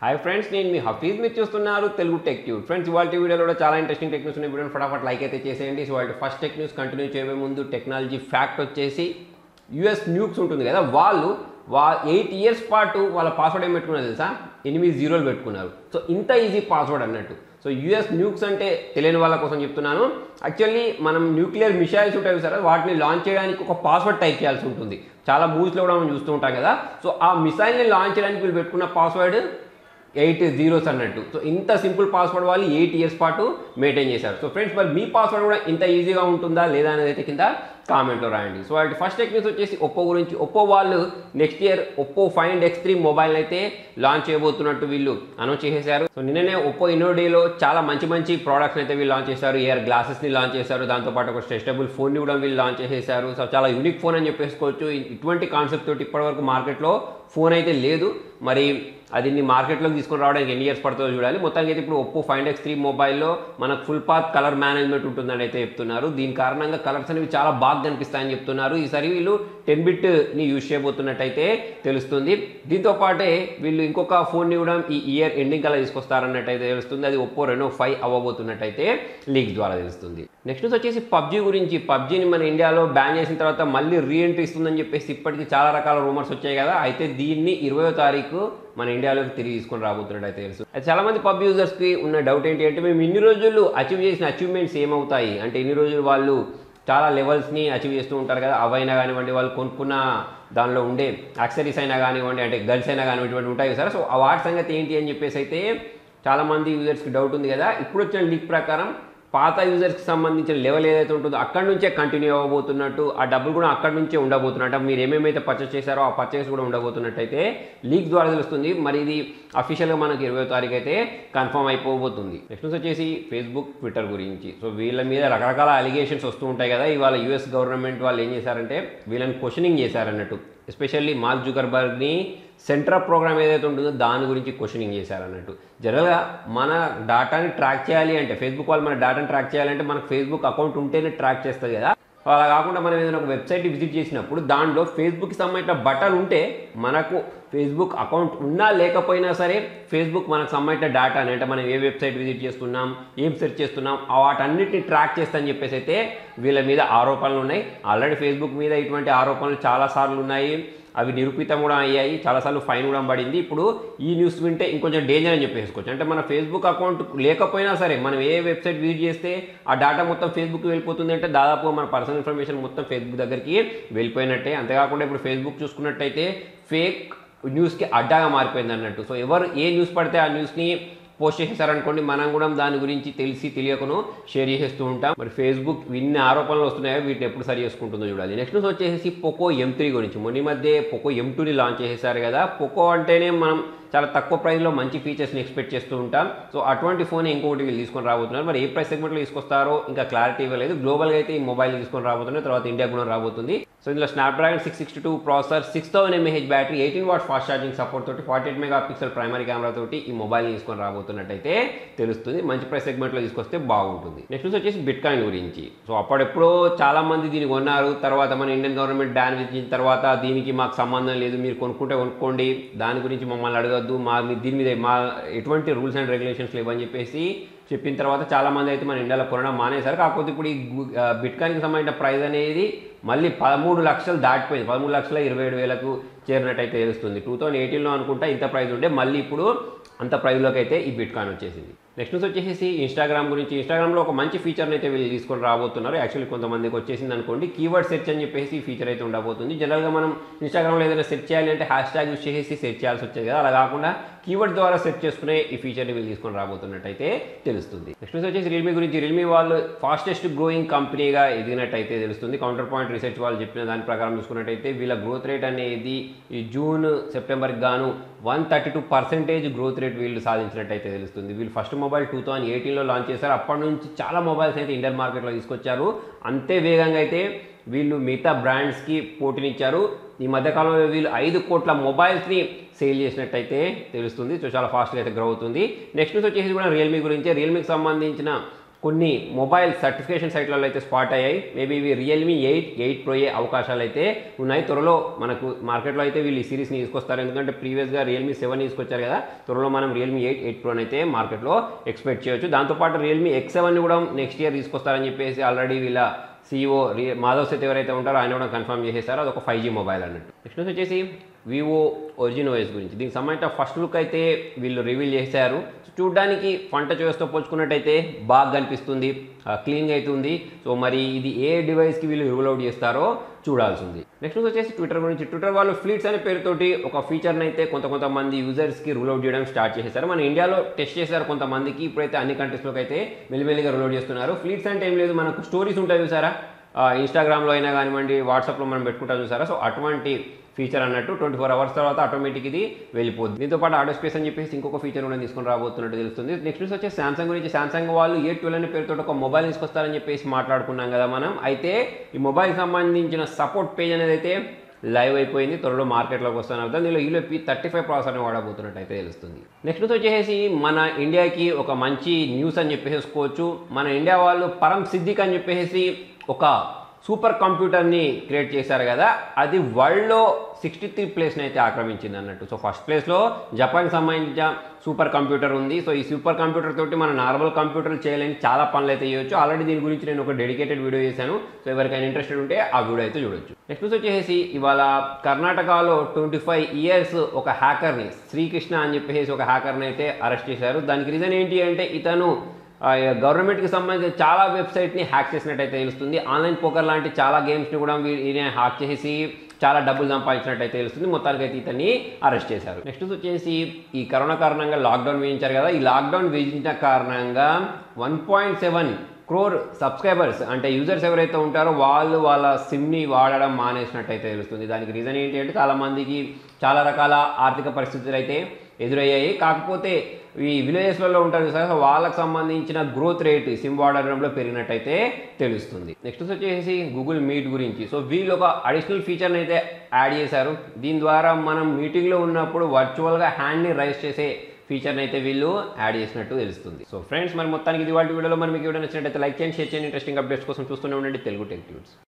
hi friends నేను మీ హఫీజ్ మీరు చూస్తున్నారు తెలుగు టెక్ ట్యూబ్ ఫ్రెండ్స్ ఇవాళ వీడియోలో కూడా చాలా ఇంట్రెస్టింగ్ టెక్ న్యూస్ ఉన్నాయి వీడియోని ఫటాఫట్ లైక్ అయితే చేసేయండి సో వాళ్ళ ఫస్ట్ టెక్ న్యూస్ కంటిన్యూ చేయబోయే ముందు టెక్నాలజీ ఫ్యాక్ట్ వచ్చేసి యుఎస్ న్యూక్స్ ఉంటుంది కదా వాళ్ళు వా ఎయిట్ ఇయర్స్ పాటు వాళ్ళ పాస్వర్డ్ ఏం పెట్టుకున్నారు తెలుసా ఎనిమిది జీరోలు పెట్టుకున్నారు సో ఇంత ఈజీ పాస్వర్డ్ అన్నట్టు సో యుఎస్ న్యూక్స్ అంటే తెలియని వాళ్ళ కోసం చెప్తున్నాను యాక్చువల్లీ మనం న్యూక్లియర్ మిసైల్స్ ఉంటాయి సార్ వాటిని లాంచ్ చేయడానికి ఒక పాస్వర్డ్ టైప్ చేయాల్సి ఉంటుంది చాలా మూవీస్లో కూడా మనం చూస్తూ ఉంటాం కదా సో ఆ మిసైల్ని లాంచ్ చేయడానికి వీళ్ళు పెట్టుకున్న పాస్వర్డ్ ఎయిట్ జీరోస్ అన్నట్టు సో ఇంత సింపుల్ పాస్వర్డ్ వాళ్ళు ఎయిట్ ఇయర్స్ పాటు మెయింటైన్ చేశారు సో ఫ్రెండ్స్ మరి మీ పాస్వర్డ్ కూడా ఇంత ఈజీగా ఉంటుందా లేదా అనేది అయితే కింద కామెంట్లో రాయండి సో వాటి ఫస్ట్ టెక్ న్యూస్ వచ్చేసి ఒప్పో గురించి ఒప్పో వాళ్ళు next year Oppo Find X three mobile అయితే లాంచ్ చేయబోతున్నట్టు వీళ్ళు అనౌన్స్ చేసేశారు సో నిన్ననే ఒప్పో ఇన్నోడేలో చాలా మంచి మంచి ప్రోడక్ట్స్ అయితే వీళ్ళు లాంచ్ చేశారు ఇయర్ గ్లాసెస్ని లాంచ్ చేశారు దాంతోపాటు ఒక స్ట్రెచబుల్ ఫోన్ని కూడా వీళ్ళు లాంచ్ చేసేశారు సో చాలా యూనిక్ ఫోన్ అని చెప్పేసుకోవచ్చు ఇటువంటి కాన్సెప్ట్ తోటి ఇప్పటివరకు మార్కెట్లో ఫోన్ అయితే లేదు మరి అది నీ మార్కెట్లోకి తీసుకొని రావడానికి ఎన్ని ఇయర్స్ పడుతుందో చూడాలి మొత్తానికి అయితే ఇప్పుడు ఒప్పో ఫైండ్ ఎక్స్ త్రీ మొబైల్లో మనకు ఫుల్ పాత్ కలర్ మేనేజ్మెంట్ ఉంటుందని అయితే చెప్తున్నారు దీని కారణంగా కలర్స్ అనేవి చాలా బాగా కనిపిస్తాయని చెప్తున్నారు ఈసారి వీళ్ళు టెన్ బిట్ని యూజ్ చేయబోతున్నట్టయితే తెలుస్తుంది దీంతో పాటే వీళ్ళు ఇంకొక ఫోన్ని కూడా ఈ ఇయర్ ఎండింగ్ కల్లా తీసుకొస్తారన్నట్టయితే తెలుస్తుంది అది ఒప్పో రెనో ఫైవ్ అవ్వబోతున్నట్టయితే లీక్ ద్వారా తెలుస్తుంది నెక్స్ట్ వచ్చేసి పబ్జీ గురించి పబ్జీని మన ఇండియాలో బ్యాన్ చేసిన తర్వాత మళ్ళీ రీఎంట్రీ ఇస్తుందని చెప్పేసి ఇప్పటికీ చాలా రకాల రూమర్స్ వచ్చాయి కదా అయితే దీన్ని ఇరవయో తారీఖు మన ఇండియాలోకి తిరిగి తీసుకొని రాబోతున్నట్టు అయితే తెలుసు అయితే చాలా మంది పబ్ యూజర్స్కి ఉన్న డౌట్ ఏంటి అంటే మేము ఇన్ని రోజులు అచీవ్ చేసిన అచీవ్మెంట్స్ ఏమవుతాయి అంటే ఇన్ని రోజులు వాళ్ళు చాలా లెవెల్స్ని అచీవ్ చేస్తూ ఉంటారు కదా అవైనా కానివ్వండి వాళ్ళు కొనుక్కున్న దానిలో ఉండే యాక్సరీస్ అయినా కానివ్వండి అంటే గర్ల్స్ అయినా కానివ్వండి ఇటువంటి ఉంటాయి సార్ సో ఆ వాటి సంగతి ఏంటి అని చెప్పేసి అయితే చాలామంది యూజర్స్కి డౌట్ ఉంది కదా ఇప్పుడు వచ్చిన లీక్ ప్రకారం పాత యూజర్స్కి సంబంధించిన లెవెల్ ఏదైతే ఉంటుందో అక్కడి నుంచే కంటిన్యూ అవ్వబోతున్నట్టు ఆ డబ్బులు కూడా అక్కడి నుంచే ఉండబోతున్నట్టు మీరు ఏమేమైతే పర్చేస్ చేశారో ఆ పర్చేస్ కూడా ఉండబోతున్నట్టయితే లీక్ ద్వారా తెలుస్తుంది మరి ఇది అఫీషియల్గా మనకి ఇరవై తారీఖు అయితే కన్ఫర్మ్ అయిపోబోతుంది నెక్స్ట్ వచ్చేసి ఫేస్బుక్ ట్విట్టర్ గురించి సో వీళ్ళ మీద రకరకాల అలిగేషన్స్ వస్తూ ఉంటాయి కదా ఇవాళ యూఎస్ గవర్నమెంట్ వాళ్ళు ఏం చేశారంటే వీళ్ళని క్వశ్చనింగ్ చేశారన్నట్టు ఎస్పెషల్లీ మార్క్ జుకర్బర్గ్ని సెంట్రల్ ప్రోగ్రామ్ ఏదైతే ఉంటుందో దాని గురించి క్వశ్చనింగ్ చేశారన్నట్టు జనరల్గా మన డేటాని ట్రాక్ చేయాలి అంటే ఫేస్బుక్ వాళ్ళు మన డేటాని ట్రాక్ చేయాలంటే మనకు ఫేస్బుక్ అకౌంట్ ఉంటేనే ట్రాక్ చేస్తుంది కదా అలా కాకుండా మనం ఏదైనా ఒక వెబ్సైట్ విజిట్ చేసినప్పుడు దాంట్లో ఫేస్బుక్కి సంబంధించిన బటన్ ఉంటే మనకు ఫేస్బుక్ అకౌంట్ ఉన్నా లేకపోయినా సరే ఫేస్బుక్ మనకు సంబంధించిన డేటా అంటే మనం ఏ వెబ్సైట్ విజిట్ చేస్తున్నాం ఏం సెర్చ్ చేస్తున్నాం ఆ వాటన్నిటిని ట్రాక్ చేస్తామని చెప్పేసి అయితే వీళ్ళ మీద ఆరోపణలు ఉన్నాయి ఆల్రెడీ ఫేస్బుక్ మీద ఇటువంటి ఆరోపణలు చాలాసార్లు ఉన్నాయి అవి నిరూపితం కూడా అయ్యాయి చాలాసార్లు ఫైన్ కూడా పడింది ఇప్పుడు ఈ న్యూస్ వింటే ఇంకొంచెం డేంజర్ అని చెప్పేసుకోవచ్చు అంటే మన ఫేస్బుక్ అకౌంట్ లేకపోయినా సరే మనం ఏ వెబ్సైట్ విజిట్ చేస్తే ఆ డేటా మొత్తం ఫేస్బుక్ వెళ్ళిపోతుంది అంటే దాదాపు మన పర్సనల్ ఇన్ఫర్మేషన్ మొత్తం ఫేస్బుక్ దగ్గరికి వెళ్ళిపోయినట్టే అంతేకాకుండా ఇప్పుడు ఫేస్బుక్ చూసుకున్నట్టయితే ఫేక్ న్యూస్కి అడ్డాగా మారిపోయింది అన్నట్టు సో ఎవరు ఏ న్యూస్ పడితే ఆ న్యూస్ని పోస్ట్ చేసేసారనుకోండి మనం కూడా దాని గురించి తెలిసి తెలియకను షేర్ చేసేస్తూ ఉంటాం మరి ఫేస్బుక్ ఇన్ని ఆరోపణలు వస్తున్నాయో వీటిని ఎప్పుడు సరి చేసుకుంటుందో చూడాలి నెక్స్ట్ న్యూస్ వచ్చేసి పోకో ఎం త్రీ గురించి మొన్న మధ్య పోకో ఎం టూని లాంచ్ చేసేసారు కదా పోకో అంటేనే మనం చాలా తక్కువ ప్రైస్లో మంచి ఫీచర్స్ని ఎక్స్పెక్ట్ చేస్తూ ఉంటాం సో అటువంటి ఫోన్ ఇంకొకటి వీళ్ళు తీసుకొని రాబోతున్నారు మరి ఏ ప్రైస్ సెగ్మెంట్లో తీసుకొస్తారో ఇంకా క్లారిటీ ఇవ్వలేదు గ్లోబల్గా అయితే ఈ మొబైల్ తీసుకొని రాబోతున్నారు తర్వాత ఇండియా కూడా రాబోతుంది సో ఇందులో Snapdragon six sixty two processor six thousand M A H battery eighteen watt fast charging support తోటి forty eight mega pixel primary camera తోటి ఈ మొబైల్ తీసుకొని రాబోతున్నట్టయితే తెలుస్తుంది మంచి ప్రైస్ సెగ్మెంట్లో తీసుకొస్తే బాగుంటుంది నెక్స్ట్ వచ్చేసి బిట్ కాయిన్ గురించి సో అప్పుడెప్పుడో చాలా మంది దీన్ని కొన్నారు తర్వాత మన ఇండియన్ గవర్నమెంట్ బ్యాన్ విధించిన తర్వాత దీనికి మాకు సంబంధం లేదు మీరు కొనుక్కుంటే కొనుక్కోండి దాని గురించి మమ్మల్ని అడగద్దు మా దీని మీద మా ఎటువంటి రూల్స్ అండ్ రెగ్యులేషన్స్ లేవని చెప్పేసి చెప్పిన తర్వాత చాలా మంది అయితే మన ఇండియాలో కొనడం మానేశారు కాకపోతే ఇప్పుడు ఈ బిట్కాయిన్కి సంబంధించిన ప్రైస్ అనేది మళ్ళీ పదమూడు లక్షలు దాటిపోయింది పదమూడు లక్షల ఇరవై ఏడు వేలకు చేరినట్టయితే తెలుస్తుంది టూ థౌజండ్ ఎయిటీన్లో అనుకుంటా ఇంత ప్రైస్ ఉంటే మళ్ళీ ఇప్పుడు అంత ప్రైస్లోకి అయితే ఈ బిట్ కాయిన్ వచ్చేసింది నెక్స్ట్ న్యూస్ వచ్చేసి ఇన్స్టాగ్రామ్ గురించి ఇన్స్టాగ్రామ్లో ఒక మంచి ఫీచర్ని అయితే వీళ్ళు తీసుకొని రాబోతున్నారు యాక్చువల్లీ కొంతమందికి వచ్చేసింది అనుకోండి కీవర్డ్ సెర్చ్ అని చెప్పేసి ఈ ఫీచర్ అయితే ఉండబోతుంది జనరల్గా మనం ఇన్స్టాగ్రామ్లో ఏదైనా సెర్చ్ చేయాలి అంటే హ్యాష్ ట్యాగ్ యూస్ చేసి సెర్చ్ చేయాల్సి వచ్చేది కదా అలా కాకుండా కీవర్డ్ ద్వారా సెర్చ్ చేసుకునే ఈ ఫీచర్ని వీళ్ళు తీసుకొని రాబోతున్నట్టయితే తెలుస్తుంది నెక్స్ట్ న్యూస్ వచ్చేసి రియల్మీ గురించి రియల్మీ వాళ్ళు ఫాస్టెస్ట్ గ్రోయింగ్ కంపెనీగా ఎదిగినట్టయితే తెలుస్తుంది కౌంటర్ పాయింట్ రీసెర్చ్ వాళ్ళు చెప్పిన దాని ప్రకారం చూసుకున్నట్టయితే వీళ్ళ గ్రోత్ రేట్ అనేది ఈ జూన్ సెప్టెంబర్కి గాను one thirty two percentage growth rate వీళ్ళు సాధించినట్టయితే తెలుస్తుంది వీళ్ళు ఫస్ట్ మొబైల్ టూ థౌసండ్ ఎయిటీన్లో లాంచ్ చేశారు అప్పటి నుంచి చాలా మొబైల్స్ అయితే ఇండియన్ మార్కెట్లో తీసుకొచ్చారు అంతే వేగంగా అయితే వీళ్ళు మిగతా బ్రాండ్స్కి పోటీనిచ్చారు ఈ మధ్యకాలంలో వీళ్ళు ఐదు కోట్ల మొబైల్స్ని సేల్ చేసినట్టయితే తెలుస్తుంది సో చాలా ఫాస్ట్గా అయితే గ్రో అవుతుంది నెక్స్ట్ న్యూస్ వచ్చేసి కూడా రియల్మీ గురించి రియల్మీకి సంబంధించిన కొన్ని మొబైల్ సర్టిఫికేషన్ సైట్లలో అయితే స్పాట్ అయ్యాయి మేబీ ఇవి రియల్మీ ఎయిట్ ఎయిట్ ప్రో ఏ అవకాశాలు అయితే ఉన్నాయి త్వరలో మనకు మార్కెట్లో అయితే వీళ్ళు ఈ సిరీస్ని తీసుకొస్తారు ఎందుకంటే ప్రీవియస్గా రియల్మీ సెవెన్ తీసుకొచ్చారు కదా త్వరలో మనం రియల్మీ ఎయిట్ ఎయిట్ ప్రోని అయితే మార్కెట్లో ఎక్స్పెక్ట్ చేయొచ్చు దాంతోపాటు రియల్మీ ఎక్స్ సెవెన్ కూడా నెక్స్ట్ ఇయర్ తీసుకొస్తారని చెప్పేసి ఆల్రెడీ వీళ్ళ సీఈఓ రి మాధవ్ సేత్ ఎవరైతే ఉంటారో ఆయన కూడా కన్ఫర్మ్ చేసేసారో అది ఒక ఫైవ్ జీ మొబైల్ అన్నట్టు నెక్స్ట్ వచ్చేసి వివో ఒరిజిన్ ఓఎస్ గురించి దీనికి సంబంధించిన ఫస్ట్ లుక్ అయితే వీళ్ళు రివీల్ చేశారు చూడ్డానికి పంట చూస్తూ పోల్చుకున్నట్టయితే బాగా కనిపిస్తుంది క్లీన్గా అవుతుంది సో మరి ఇది ఏ డివైస్కి వీళ్ళు రూల్ అవుట్ చేస్తారో చూడాల్సి ఉంది నెక్స్ట్ వచ్చేసి ట్విట్టర్ గురించి ట్విట్టర్ వాళ్ళు ఫ్లీట్స్ అనే పేరుతోటి ఒక ఫీచర్ని అయితే కొంత కొంతమంది యూజర్స్కి రూల్ అవుట్ చేయడం స్టార్ట్ చేసేసారు మన ఇండియాలో టెస్ట్ చేశారు కొంతమందికి ఇప్పుడైతే అన్ని కంట్రీస్లోకి అయితే మెల్లిమెల్లిగా రూల్ అవుట్ చేస్తున్నారు ఫ్లీట్స్ అంటే ఏం లేదు మనకు స్టోరీస్ ఉంటాయి చూసారా ఇన్స్టాగ్రామ్లో అయినా కానివ్వండి వాట్సాప్లో మనం పెట్టుకుంటాం చూసారా సో అటువంటి ఫీచర్ అన్నట్టు ట్వంటీ ఫోర్ అవర్స్ తర్వాత ఆటోమేటిక్ ఇది వెళ్ళిపోద్ది దీంతో పాటు ఆటో స్పేస్ అని చెప్పేసి ఇంకొక ఫీచర్ కూడా తీసుకొని రాబోతున్నట్టు తెలుస్తుంది నెక్స్ట్ న్యూస్ వచ్చేసి సామ్సంగ్ గురించి సామ్సంగ్ వాళ్ళు ఏ ట్వెల్వ్ అనే పేరుతో ఒక మొబైల్ తీసుకొస్తారని చెప్పేసి మాట్లాడుకున్నాం కదా మనం అయితే ఈ మొబైల్ సంబంధించిన సపోర్ట్ పేజ్ అనేది అయితే లైవ్ అయిపోయింది త్వరలో మార్కెట్లోకి వస్తాను అర్థం దీనిలో ఈలో పీ థర్టీ ఫైవ్ ప్రాసెసర్ని వాడబోతున్నట్టు అయితే తెలుస్తుంది నెక్స్ట్ న్యూస్ వచ్చేసి మన ఇండియాకి ఒక మంచి న్యూస్ అని చెప్పేసుకోవచ్చు మన ఇండియా వాళ్ళు పరం సిద్దిక్ అని చెప్పేసి ఒక సూపర్ కంప్యూటర్ని క్రియేట్ చేశారు కదా అది వరల్డ్లో సిక్స్టీ త్రీ ప్లేస్ని అయితే ఆక్రమించింది అన్నట్టు సో ఫస్ట్ ప్లేస్లో జపాన్కి సంబంధించిన సూపర్ కంప్యూటర్ ఉంది సో ఈ సూపర్ కంప్యూటర్ తోటి మన నార్మల్ కంప్యూటర్ చేయలేని చాలా పనులు అయితే చేయొచ్చు ఆల్రెడీ దీని గురించి నేను ఒక డెడికేటెడ్ వీడియో చేశాను సో ఎవరికైనా ఇంట్రెస్టెడ్ ఉంటే ఆ వీడియో అయితే చూడొచ్చు నెక్స్ట్ వచ్చేసి ఇవాళ కర్ణాటకలో ట్వంటీ ఫైవ్ ఇయర్స్ ఒక హ్యాకర్ని శ్రీకృష్ణ అని చెప్పేసి ఒక హ్యాకర్ని అయితే అరెస్ట్ చేశారు దానికి రీజన్ ఏంటి అంటే ఇతను గవర్నమెంట్కి సంబంధించిన చాలా వెబ్సైట్ని హ్యాక్ చేసినట్టయితే తెలుస్తుంది ఆన్లైన్ పోకర్ లాంటి చాలా గేమ్స్ని కూడా వీ- ఈయన హ్యాక్ చేసి చాలా డబ్బులు సంపాదించినట్టయితే తెలుస్తుంది మొత్తానికి అయితే ఇతన్ని అరెస్ట్ చేశారు నెక్స్ట్ వచ్చేసి ఈ కరోనా కారణంగా లాక్డౌన్ విధించారు కదా ఈ లాక్డౌన్ విధించిన కారణంగా one point seven crore subscribers అంటే యూజర్స్ ఎవరైతే ఉంటారో వాళ్ళు వాళ్ళ సిమ్ని వాడడం మానేసినట్టయితే తెలుస్తుంది దానికి రీజన్ ఏంటి అంటే చాలామందికి చాలా రకాల ఆర్థిక పరిస్థితులు అయితే ఎదురయ్యాయి కాకపోతే ఈ విలేజెస్లలో ఉంటారు సార్ సో వాళ్ళకి సంబంధించిన గ్రోత్ రేట్ సిమ్ వాడడంలో పెరిగినట్టయితే తెలుస్తుంది నెక్స్ట్ వచ్చేసి గూగుల్ మీట్ గురించి సో వీళ్ళు ఒక అడిషనల్ ఫీచర్ని అయితే యాడ్ చేశారు దీని ద్వారా మనం మీటింగ్లో ఉన్నప్పుడు వర్చువల్గా హ్యాండ్ని రైజ్ చేసే ఫీచర్ని అయితే వీళ్ళు యాడ్ చేసినట్టు తెలుస్తుంది సో ఫ్రెండ్స్ మరి మొత్తానికి ఇది వాళ్ళ వీడియోలో మరి మీకు వీడియో నచ్చినట్టయితే లైక్ చేయండి షేర్ చేయండి ఇంట్రెస్టింగ్ అప్డేట్స్ కోసం చూస్తూనే ఉండండి తెలుగు టెక్ ట్యూట్స్